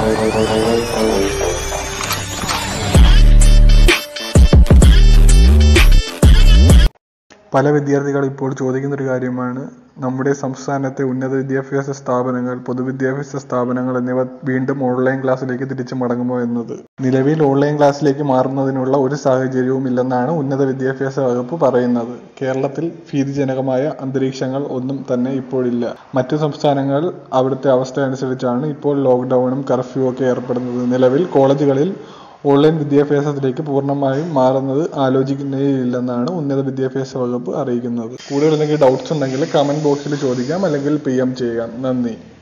പല വിദ്യാർത്ഥികൾ ഇപ്പോൾ ചോദിക്കുന്ന ഒരു കാര്യമാണ് നമ്മുടെ സംസ്ഥാനത്തെ ഉന്നത വിദ്യാഭ്യാസ സ്ഥാപനങ്ങൾ പൊതുവിദ്യാഭ്യാസ സ്ഥാപനങ്ങൾ എന്നിവ വീണ്ടും ഓൺലൈൻ ക്ലാസ്സിലേക്ക് തിരിച്ചു മടങ്ങുമോ എന്നത് നിലവിൽ ഓൺലൈൻ ക്ലാസ്സിലേക്ക് മാറുന്നതിനുള്ള ഒരു സാഹചര്യവും ഇല്ലെന്നാണ് ഉന്നത വിദ്യാഭ്യാസ വകുപ്പ് പറയുന്നത് കേരളത്തിൽ ഭീതിജനകമായ അന്തരീക്ഷങ്ങൾ ഒന്നും തന്നെ ഇപ്പോഴില്ല മറ്റു സംസ്ഥാനങ്ങൾ അവിടുത്തെ അവസ്ഥ അനുസരിച്ചാണ് ഇപ്പോൾ ലോക്ക്ഡൌണും കർഫ്യൂ ഒക്കെ ഏർപ്പെടുന്നത് നിലവിൽ കോളേജുകളിൽ ഓൺലൈൻ വിദ്യാഭ്യാസത്തിലേക്ക് പൂർണ്ണമായും മാറുന്നത് ആലോചിക്കുന്നേയില്ലെന്നാണ് ഉന്നത വിദ്യാഭ്യാസ വകുപ്പ് അറിയിക്കുന്നത് കൂടുതൽ എന്തെങ്കിലും ഡൗട്ട്സ് ഉണ്ടെങ്കിൽ കമന്റ് ബോക്സിൽ ചോദിക്കാം അല്ലെങ്കിൽ പി എം ചെയ്യാം നന്ദി